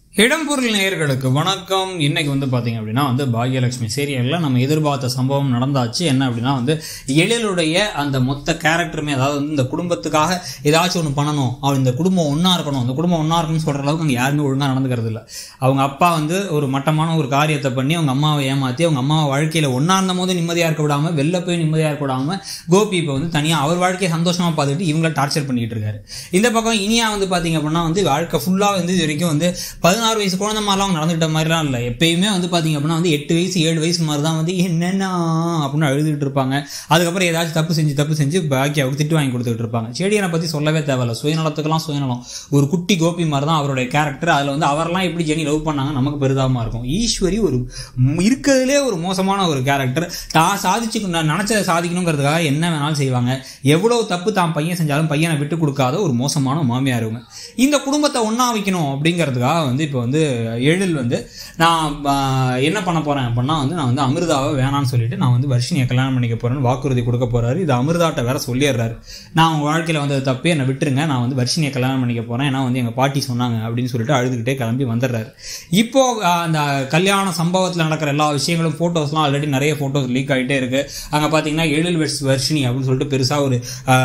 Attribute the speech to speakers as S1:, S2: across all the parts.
S1: இடம்பொருள் நேயர்களுக்கு வணக்கம் இன்னைக்கு வந்து பார்த்தீங்க அப்படின்னா வந்து பாக்யலட்சுமி சீரியலில் நம்ம எதிர்பார்த்த சம்பவம் நடந்தாச்சு என்ன அப்படின்னா வந்து எழிலுடைய அந்த மொத்த கேரக்டருமே அதாவது வந்து இந்த குடும்பத்துக்காக ஏதாச்சும் ஒன்று பண்ணணும் அவ இந்த குடும்பம் ஒன்றா இருக்கணும் இந்த குடும்பம் ஒன்றா இருக்கணும்னு சொல்கிற அளவுக்கு அங்கே யாருமே ஒழுங்காக நடந்துக்கிறது இல்லை அவங்க அப்பா வந்து ஒரு மட்டமான ஒரு காரியத்தை பண்ணி அவங்க அம்மாவை ஏமாற்றி அவங்க அம்மாவை வாழ்க்கையில் ஒன்றா இருந்த போது நிம்மதியாக இருக்க விடாமல் வெளில போய் நிம்மதியாக இருக்க விடாமல் கோபி இப்போ வந்து தனியாக அவர் வாழ்க்கையை சந்தோஷமாக பார்த்துட்டு இவங்கள டார்ச்சர் பண்ணிக்கிட்டு இருக்காரு இந்த பக்கம் இனியா வந்து பார்த்தீங்க அப்படின்னா வந்து வாழ்க்கை ஃபுல்லாக வந்து இது வரைக்கும் வந்து பதினாறு வயசு குழந்தை மாதிரிலாம் அவங்க நடந்துக்கிட்ட மாதிரிலாம் இல்லை எப்பயுமே வந்து பார்த்தீங்க அப்படின்னா வந்து எட்டு வயசு ஏழு வயசு மாதிரி தான் வந்து என்னென்னா அப்படின்னு அழுதுகிட்டு இருப்பாங்க அதுக்கப்புறம் ஏதாச்சும் தப்பு செஞ்சு தப்பு செஞ்சு பாக்கியாவுக்கு திட்டு வாங்கி கொடுத்துட்டு இருப்பாங்க செடியனை பற்றி சொல்லவே தேவையில்ல சுயநலத்துக்கெல்லாம் சுயநலம் ஒரு குட்டி கோபி மாதிரி தான் அவருடைய கேரக்டர் அதில் வந்து அவரெல்லாம் எப்படி ஜெனி லவ் பண்ணாங்க நமக்கு பெரிதாமமாக இருக்கும் ஈஸ்வரி ஒரு ம், இருக்கிறதுலே ஒரு மோசமான ஒரு கேரக்டர் தான் சாதிச்சு நான் நினச்சதை சாதிக்கணுங்கிறதுக்காக என்ன வேணாலும் செய்வாங்க எவ்வளோ தப்பு தான் பையன் செஞ்சாலும் பையனை விட்டு கொடுக்காத ஒரு மோசமான மாமியார் இவங்க இந்த குடும்பத்தை ஒன்றா வைக்கணும் அப்படிங்கிறதுக்காக வந்து இப்போ வந்து எழில் வந்து நான் ஆ, என்ன பண்ண போகிறேன் அப்படின்னா வந்து நான் வந்து அமிர்தாவை வேணான்னு சொல்லிட்டு நான் வந்து வர்ஷினியை கல்யாணம் பண்ணிக்க போகிறேன்னு வாக்குறுதி கொடுக்க போகிறாரு இது அமிர்தாட்ட வேற சொல்லிடுறாரு நான் உங்கள் வாழ்க்கையில் வந்தது தப்பு என்னை விட்டுருங்க நான் வந்து வர்ஷினியை கல்யாணம் பண்ணிக்க போகிறேன் ஏன்னா வந்து எங்கள் பாட்டி சொன்னாங்க அப்படின்னு சொல்லிட்டு அழுதுகிட்டே கிளம்பி வந்துடுறாரு இப்போ ஆ, அந்த கல்யாண சம்பவத்தில் நடக்கிற எல்லா விஷயங்களும் ஃபோட்டோஸ்லாம் ஆல்ரெடி நிறைய ஃபோட்டோஸ் லீக் ஆகிட்டே இருக்கு அங்கே பார்த்தீங்கன்னா எழில் வெர்ஸ் வர்ஷினி அப்படின்னு சொல்லிட்டு பெருசாக ஒரு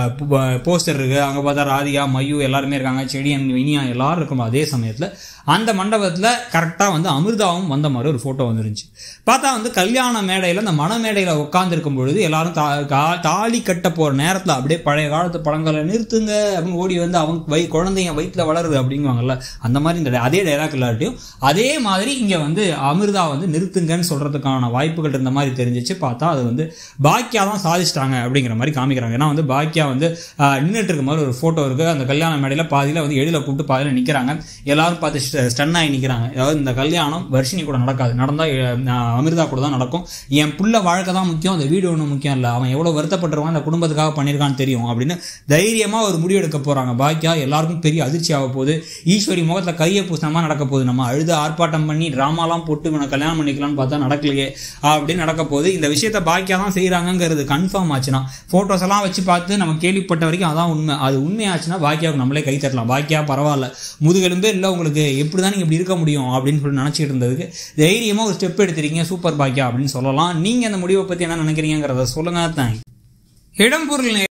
S1: போஸ்டர் இருக்கு அங்கே பார்த்தா ராதிகா மயு எல்லாருமே இருக்காங்க செடியன் இனியா எல்லாரும் இருக்கும் அதே சமயத்தில் அந்த மண்டபத்தில் கரெக்டாக வந்து அமிர்தாவும் வந்த மாதிரி ஒரு ஃபோட்டோ வந்துருந்துச்சு பார்த்தா வந்து கல்யாண மேடையில் அந்த மண மேடையில் உட்காந்துருக்கும் பொழுது எல்லாரும் தா கா- தாலி கட்ட போகிற நேரத்தில் அப்படியே பழைய காலத்து படங்களை நிறுத்துங்க அப்படின்னு ஓடி வந்து அவங்க வை குழந்தைங்க வயிற்றில் வளருது அப்படிங்குவாங்கல்ல அந்த மாதிரி இந்த அதே டைலாக் இல்லாட்டியும் அதே மாதிரி இங்கே வந்து அமிர்தா வந்து நிறுத்துங்கன்னு சொல்கிறதுக்கான வாய்ப்புகள் இருந்த மாதிரி தெரிஞ்சிச்சு பார்த்தா அது வந்து பாக்கியா தான் சாதிச்சிட்டாங்க அப்படிங்கிற மாதிரி காமிக்கிறாங்க ஏன்னா வந்து பாக்கியா வந்து நின்றுட்டு இருக்க மாதிரி ஒரு ஃபோட்டோ இருக்குது அந்த கல்யாண மேடையில் பாதியில் வந்து எழில கூப்பிட்டு பாதியில் நிற்கிறாங்க எல்லாரும் பார்த்து ஸ்டன் ஆகி நிற்கிறாங்க அதாவது இந்த கல்யாணம் வர்ஷினி கூட நடக்காது நடந்தால் அமிர்தா கூட தான் நடக்கும் என் புள்ள வாழ்க்கை தான் முக்கியம் அந்த வீடு ஒன்றும் முக்கியம் இல்லை அவன் எவ்வளோ வருத்தப்பட்டுருவான் அந்த குடும்பத்துக்காக பண்ணியிருக்கான்னு தெரியும் அப்படின்னு தைரியமாக ஒரு முடிவு எடுக்க போகிறாங்க பாக்கியா எல்லாருக்கும் பெரிய அதிர்ச்சி ஆக போகுது ஈஸ்வரி முகத்தில் கையை பூசணமா நடக்க போகுது நம்ம அழுது ஆர்ப்பாட்டம் பண்ணி ட்ராமாலாம் போட்டு இவனை கல்யாணம் பண்ணிக்கலாம்னு பார்த்தா நடக்கலையே அப்படின்னு நடக்க போகுது இந்த விஷயத்த பாக்கியா தான் செய்கிறாங்கங்கிறது கன்ஃபார்ம் ஆச்சுன்னா ஃபோட்டோஸ் எல்லாம் வச்சு பார்த்து நம்ம கேள்விப்பட்ட வரைக்கும் அதான் உண்மை அது உண்மையாச்சுன்னா பாக்கியாவுக்கு நம்மளே கை தட்டலாம் பாக்கியா பரவாயில்ல முதுகெலும்பே இல்லை உங்களுக்கு எப்படி தான் நீங்கள் இப்படி இருக்க முடியும் அப்படின்னு சொல்லி நினச்சிட்டு இருந்ததுக்கு தைரியமாக ஒரு ஸ்டெப் எடுத்திருக்கீங்க சூப்பர் பாக்கியா அப்படின்னு சொல்லலாம் நீங்கள் அந்த முடிவை பற்றி என்ன நினைக்கிறீங்கிறத சொல்லுங்க தேங்க் இடம்பொருள்